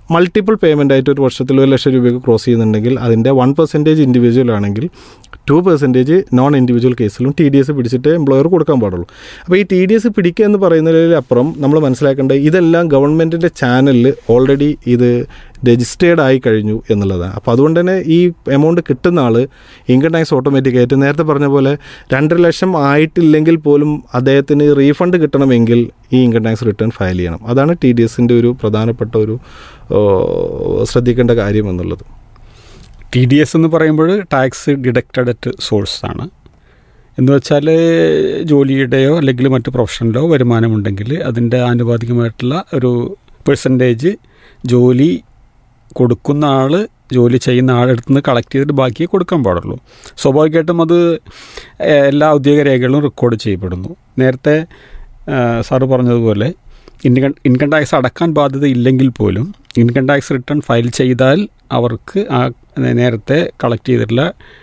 Multiple payment ആയിട്ട് ഒരു വർഷത്തിൽ ഒരു ലക്ഷം രൂപയ്ക്ക് ക്രോസ് ചെയ്യുന്നുണ്ടെങ്കിൽ അതിൻ്റെ വൺ പെർസെൻറ്റേജ് ഇൻഡിവിജ്വൽ ആണെങ്കിൽ ടു പെർസെൻറ്റേജ് നോൺ ഇൻഡിവിജ്വൽ കേസിലും ടി ഡി എസ് പിടിച്ചിട്ട് എംപ്ലോയർ കൊടുക്കാൻ പാടുള്ളൂ അപ്പോൾ ഈ ടി ഡി എസ് പിടിക്കുക എന്ന് പറയുന്നതിലപ്പുറം നമ്മൾ മനസ്സിലാക്കേണ്ടത് ഇതെല്ലാം ഗവൺമെൻറ്റിൻ്റെ ചാനലിൽ ഓൾറെഡി ഇത് രജിസ്റ്റേർഡ് ആയി കഴിഞ്ഞു എന്നുള്ളതാണ് അപ്പോൾ അതുകൊണ്ട് തന്നെ ഈ എമൗണ്ട് കിട്ടുന്ന ആൾ ഇൻകം ടാക്സ് ഓട്ടോമാറ്റിക്കായിട്ട് നേരത്തെ പറഞ്ഞ പോലെ രണ്ടര ലക്ഷം ആയിട്ടില്ലെങ്കിൽ പോലും അദ്ദേഹത്തിന് റീഫണ്ട് കിട്ടണമെങ്കിൽ ഈ ഇൻകം ടാക്സ് റിട്ടേൺ ഫയൽ ചെയ്യണം അതാണ് ടി ഡി എസിൻ്റെ ഒരു പ്രധാനപ്പെട്ട ഒരു ഓ, ശ്രദ്ധിക്കേണ്ട കാര്യം എന്നുള്ളത് ടി ഡി എസ് എന്ന് പറയുമ്പോൾ ടാക്സ് ഡിഡക്റ്റഡ് അറ്റ് സോഴ്സ് ആണ് എന്ന് വെച്ചാൽ ജോലിയുടെയോ അല്ലെങ്കിൽ മറ്റ് പ്രൊഫഷനിലോ വരുമാനമുണ്ടെങ്കിൽ അതിൻ്റെ ആനുപാതികമായിട്ടുള്ള ഒരു പെർസെൻറ്റേജ് ജോലി കൊടുക്കുന്ന ആൾ ജോലി ചെയ്യുന്ന ആളെടുത്ത് നിന്ന് കളക്ട് ചെയ്തിട്ട് ബാക്കിയേ കൊടുക്കാൻ പാടുള്ളൂ സ്വാഭാവികമായിട്ടും അത് ഏഹ്, എല്ലാ ഔദ്യോഗിക രേഖകളും റെക്കോർഡ് ചെയ്യപ്പെടുന്നു നേരത്തെ ഏഹ്, സാറ് പറഞ്ഞതുപോലെ ഇൻകം ഇൻകം ടാക്സ് അടക്കാൻ ബാധ്യത ഇല്ലെങ്കിൽ പോലും ഇൻകം ടാക്സ് റിട്ടേൺ ഫയൽ ചെയ്താൽ അവർക്ക് ആ നേരത്തെ കളക്ട് ചെയ്തിട്ടുള്ള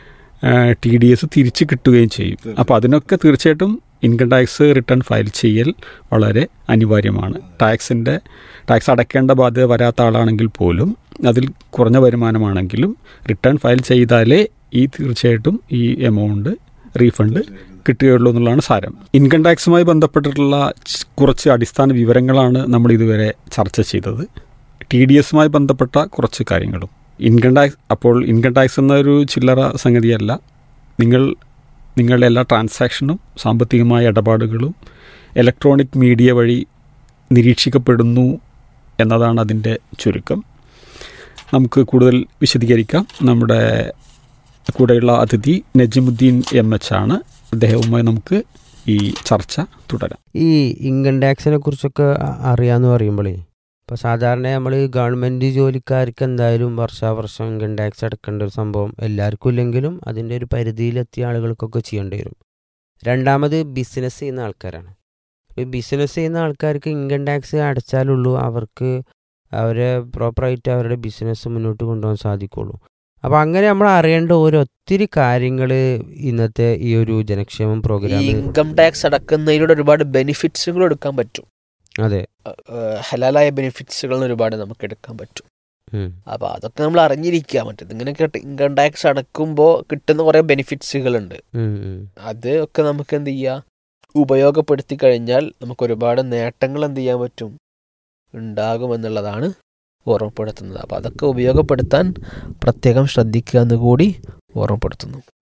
ടി ഡി എസ് തിരിച്ച് കിട്ടുകയും ചെയ്യും അപ്പോൾ അതിനൊക്കെ തീർച്ചയായിട്ടും ഇൻകം ടാക്സ് റിട്ടേൺ ഫയൽ ചെയ്യൽ വളരെ അനിവാര്യമാണ് ടാക്സിൻ്റെ ടാക്സ് അടയ്ക്കേണ്ട ബാധ്യത വരാത്ത ആളാണെങ്കിൽ പോലും അതിൽ കുറഞ്ഞ വരുമാനമാണെങ്കിലും റിട്ടേൺ ഫയൽ ചെയ്താലേ ഈ തീർച്ചയായിട്ടും ഈ എമൗണ്ട് റീഫണ്ട് കിട്ടുകയുള്ളൂ എന്നുള്ളതാണ് സാരം ഇൻകം ടാക്സുമായി ബന്ധപ്പെട്ടിട്ടുള്ള ച് കുറച്ച് അടിസ്ഥാന വിവരങ്ങളാണ് നമ്മൾ ഇതുവരെ ചർച്ച ചെയ്തത് ടി ഡി എസുമായി ബന്ധപ്പെട്ട കുറച്ച് കാര്യങ്ങളും ഇൻകം ടാക്സ് അപ്പോൾ ഇൻകം ടാക്സ് എന്നൊരു ചില്ലറ സംഗതിയല്ല നിങ്ങൾ നിങ്ങളുടെ എല്ലാ ട്രാൻസാക്ഷനും സാമ്പത്തികമായ ഇടപാടുകളും ഇലക്ട്രോണിക് മീഡിയ വഴി നിരീക്ഷിക്കപ്പെടുന്നു എന്നതാണ് അതിൻ്റെ ചുരുക്കം നമുക്ക് കൂടുതൽ വിശദീകരിക്കാം നമ്മുടെ കൂടെയുള്ള അതിഥി നജിമുദ്ദീൻ എം എച്ച് ആണ് അദ്ദേഹവുമായി നമുക്ക് ഈ ചർച്ച തുടരാം ഈ ഇൻകം ടാക്സിനെ കുറിച്ചൊക്കെ അ- അറിയാന്ന് പറയുമ്പോഴേ ഇപ്പോൾ സാധാരണ നമ്മൾ ഗവൺമെൻറ് ജോലിക്കാർക്ക് എന്തായാലും വർഷാവർഷം ഇൻകം ടാക്സ് അടക്കേണ്ട ഒരു സംഭവം എല്ലാവർക്കും ഇല്ലെങ്കിലും അതിൻ്റെ ഒരു പരിധിയിലെത്തിയ ആളുകൾക്കൊക്കെ ചെയ്യേണ്ടി വരും രണ്ടാമത് ബിസിനസ് ചെയ്യുന്ന ആൾക്കാരാണ് ഈ ബിസിനസ് ചെയ്യുന്ന ആൾക്കാർക്ക് ഇൻകം ടാക്സ് അടച്ചാലുള്ളൂ അവർക്ക് അവരെ പ്രോപ്പറായിട്ട് അവരുടെ ബിസിനസ് മുന്നോട്ട് കൊണ്ടുപോകാൻ സാധിക്കുള്ളൂ അപ്പോൾ അങ്ങനെ നമ്മൾ അറിയേണ്ട ഒരു ഒത്തിരി കാര്യങ്ങൾ ഇന്നത്തെ ഈ ഒരു ജനക്ഷേമം ഈ പ്രോഗ്രാം ഇൻകം ടാക്സ് അടക്കുന്നതിലൂടെ ഒരുപാട് ബെനിഫിറ്റ്സുകൾ എടുക്കാൻ പറ്റും അതെ ഏഹ് ഹലാലായ ബെനിഫിറ്റ്സുകൾ ഒരുപാട് നമുക്ക് എടുക്കാൻ പറ്റും ഉം. അപ്പോൾ അതൊക്കെ നമ്മൾ അറിഞ്ഞിരിക്കുക മറ്റേത് ഇങ്ങനെയൊക്കെ ഇൻകം ടാക്സ് അടക്കുമ്പോൾ കിട്ടുന്ന കുറേ ബെനിഫിറ്റ്സുകളുണ്ട് ഉം, ഉം. അത് ഒക്കെ നമുക്ക് എന്ത് ചെയ്യുക ഉപയോഗപ്പെടുത്തി കഴിഞ്ഞാൽ നമുക്ക് ഒരുപാട് നേട്ടങ്ങൾ എന്ത് ചെയ്യാൻ പറ്റും ഉണ്ടാകുമെന്നുള്ളതാണ് ഓർമ്മപ്പെടുത്തുന്നത് അപ്പോൾ അതൊക്കെ ഉപയോഗപ്പെടുത്താൻ പ്രത്യേകം ശ്രദ്ധിക്കുക എന്ന് കൂടി ഓർമ്മപ്പെടുത്തുന്നു